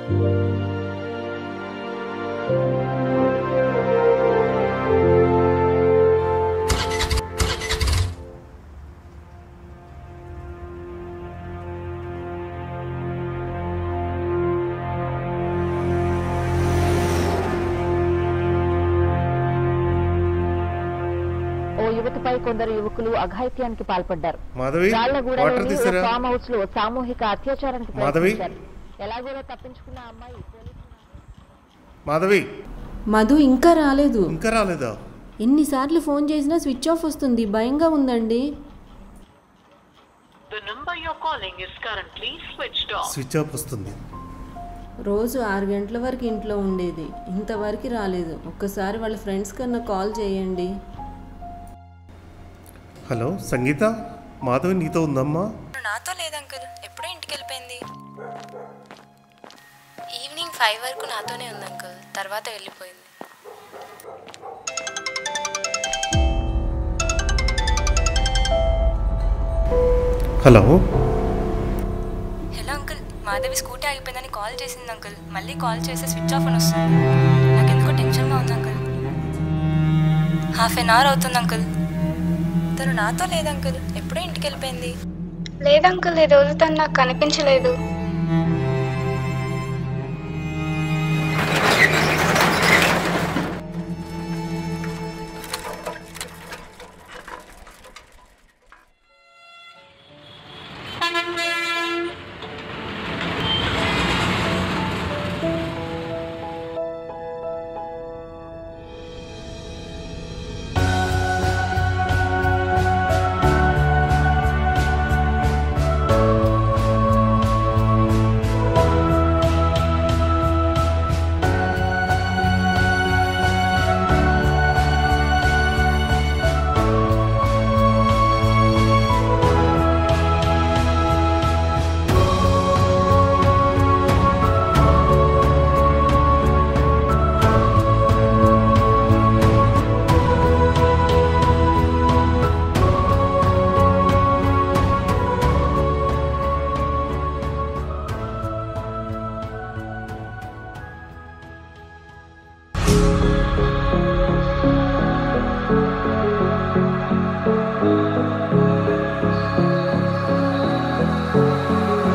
ఓ యువతిపై కొందరు యువకులు అఘాయిత్యానికి పాల్పడ్డారు మాధవి వాటర్ రాళ్లగూడలోని ఓ తీసారా ఫామ్ హౌస్ లో సామూహిక అత్యాచారానికి మాధవి? ప్రయత్నించారు ఎలాగోలా తప్పించుకున్న ఆ అమ్మాయి పోలీసులు మాధవి మధు ఇంకా రాలేదు ఇంకా రాలేదా ఎన్నిసార్లు ఫోన్ చేసినా స్విచ్ ఆఫ్ వస్తుంది భయంగా ఉందండి The number you're calling is currently switched off. Switch off వస్తుంది రోజు ఆరు గంటల వరకు ఇంట్లో ఉండేది ఇంతవరకు రాలేదు ఒక్కసారి వాళ్ళ ఫ్రెండ్స్ కన్నా కాల్ చేయండి హలో సంగీత మాధవి నీతో ఉందమ్మా నాతో లేదు అంకుల్ ఎప్పుడో ఇంటికి వెళ్ళిపోయింది ఈవినింగ్ ఫైవ్ వరకు నాతోనే ఉంది అంకుల్ తర్వాత వెళ్ళిపోయింది hello hello uncle Madhavi scooty ఆగిపోయిందని కాల్ చేసింది అంకుల్ మళ్ళీ కాల్ చేస్తే స్విచ్ ఆఫ్ అని వస్తుంది నాకు ఎందుకో టెన్షన్గా ఉంది అంకుల్ హాఫ్ ఎన్ అవర్ అవుతుంది అంకుల్ తను నాతో లేదు అంకుల్ ఎప్పుడో ఇంటికి వెళ్ళిపోయింది లేదంకుల్ ఈ రోజు తను నాకు కనిపించలేదు